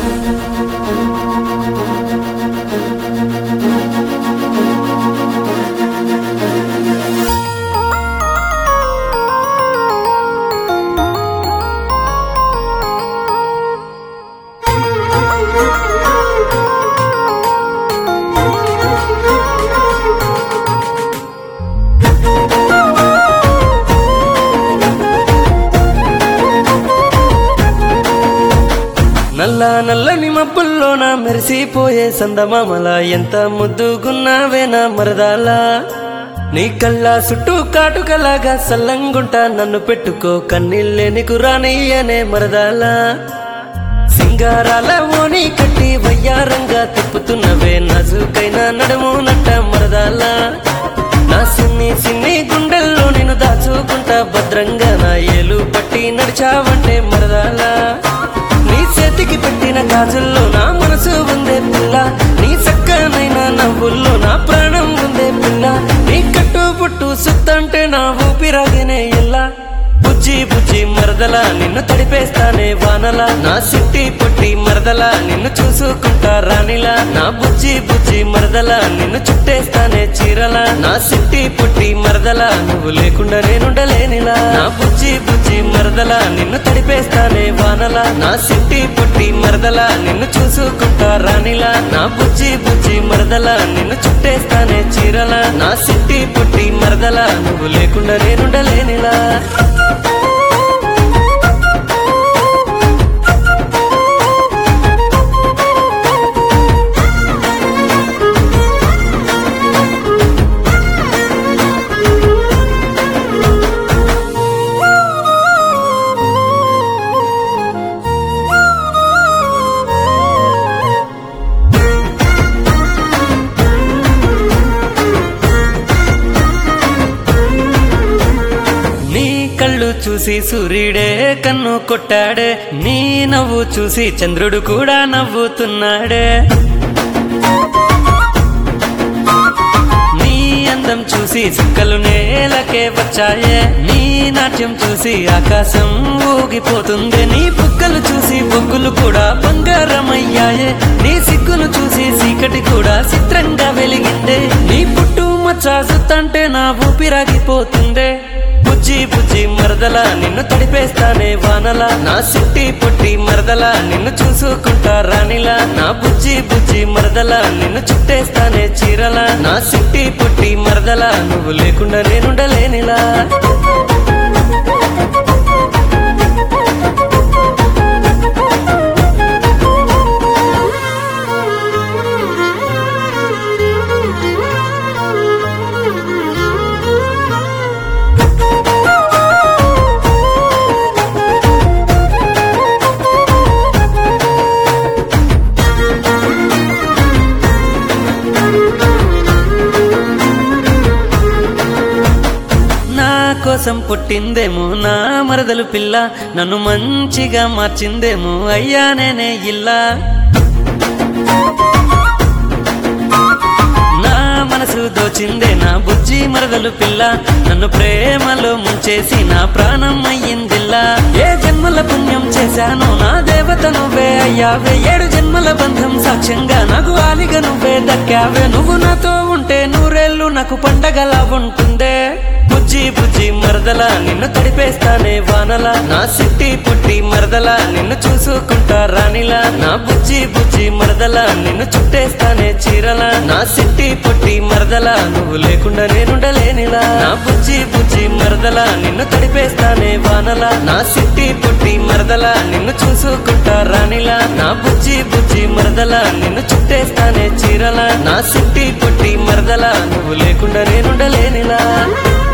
నల్ల నల్లని మబ్బుల్లోన మెరిసిపోయే సందమామల ఎంత ముద్దుగున్నావేనా మరదాలా నీ కళ్ళ చుట్టూ కాటుకలాగా సల్లంగుంటా నన్ను పెట్టుకో కన్నీళ్ళే నీకు రానియనే మరదాలా సింగారాల ఓని కట్టి వయ్యారంగా తిప్పుతున్నవే నాజుకైన నడుము నట్ట మరదాలా నా సిన్ని సిన్ని గుండెల్లో నేను దాచుకుంటా భద్రంగా నా ఏలు పట్టి నడిచావంటే మరదాలా నీ చేతికి పెట్టిన గాజుల్లో నా మనసు ఉందే పిల్ల నీ చక్కనైన నవ్వుల్లో నా ప్రాణం ఉందే పిల్ల నీ కట్టు పుట్టు సుత్తంటే నా ఊపిరాగినే ఇలా బుజ్జి బుజ్జి మరదల నిన్ను తడిపేస్తానే వానల నా సిట్టి పుట్టి మరదల నిన్ను చూసుకుంటా రానిలా నా బుజ్జి బుజ్జి మరదల నిన్ను చుట్టేస్తానే చీరల నా సిట్టి పుట్టి మరదల నువ్వు లేకుండా నేనుండలేనిలా నా బుజ్జి బుజ్జి మరదల నిన్ను తడిపేస్తానే వానల నా సిట్టి పుట్టి మరదల నిన్ను చూసుకుంటా రానిలా నా బుజ్జి బుజ్జి మరదల నిన్ను చుట్టేస్తానే చీరల నా సిట్టి పుట్టి మరదల నువ్వు లేకుండా నేనుండలేనిలా నీ కళ్ళు చూసి సూర్యుడే కన్ను కొట్టాడే నీ నవ్వు చూసి చంద్రుడు కూడా నవ్వుతున్నాడే నీ అందం చూసి చుక్కలు నేలకే వచ్చాయే నీ నాట్యం చూసి ఆకాశం ఊగిపోతుంది నీ బుగ్గలు చూసి బొగ్గులు కూడా బంగారమయ్యాయే నీ సిగ్గును చూసి చీకటి కూడా చిత్రంగా వెలిగిందే నీ పుట్టు మచ్చ సుత్తంటే నా ఊపిరాగిపోతుందే బుజ్జి బుజ్జి మరదల నిన్ను తడిపేస్తానే వానల నా సిట్టి పుట్టి మరదల నిన్ను చూసుకుంటా రానిలా నా బుజ్జి బుజ్జి మరదల నిన్ను చుట్టేస్తానే చీరల నా సిట్టి పుట్టి మరదల నువ్వు లేకుండా నేనుండలేనిలా నా కోసం పుట్టిందేమో నా మరదలు పిల్ల నన్ను మంచిగా మార్చిందేమో అయ్యా నేనే ఇల్లా నా మనసు దోచిందే నా బుజ్జి మరదలు పిల్ల నన్ను ప్రేమలో ముంచేసి నా ప్రాణం అయ్యిందిల్లా ఏ జన్మల పుణ్యం చేశానో నా దేవత నువ్వే అయ్యావే ఏడు జన్మల బంధం సాక్ష్యంగా నాకు ఆలిగా నువ్వే దక్కావే నువ్వు నాతో ఉంటే నూరేళ్ళు నాకు పండగలా ఉంటుందే బుజ్జి బుజ్జి మరదల నిన్ను తడిపేస్తానే వానల నా సిట్టి పుట్టి మరదల నిన్ను చూసుకుంటా రానిలా నా బుజ్జి బుజ్జి మరదల నిన్ను చుట్టేస్తానే చీరల నా సిట్టి పుట్టి మరదల నువ్వు లేకుండా నేనుండలేనిలా నా బుజ్జి బుజ్జి మరదల నిన్ను తడిపేస్తానే వానల నా సిట్టి పుట్టి మరదల నిన్ను చూసుకుంటా రానిలా నా బుజ్జి బుజ్జి మరదల నిన్ను చుట్టేస్తానే చీరల నా సిట్టి పుట్టి మరదల నువ్వు లేకుండా నేనుండలేనిలా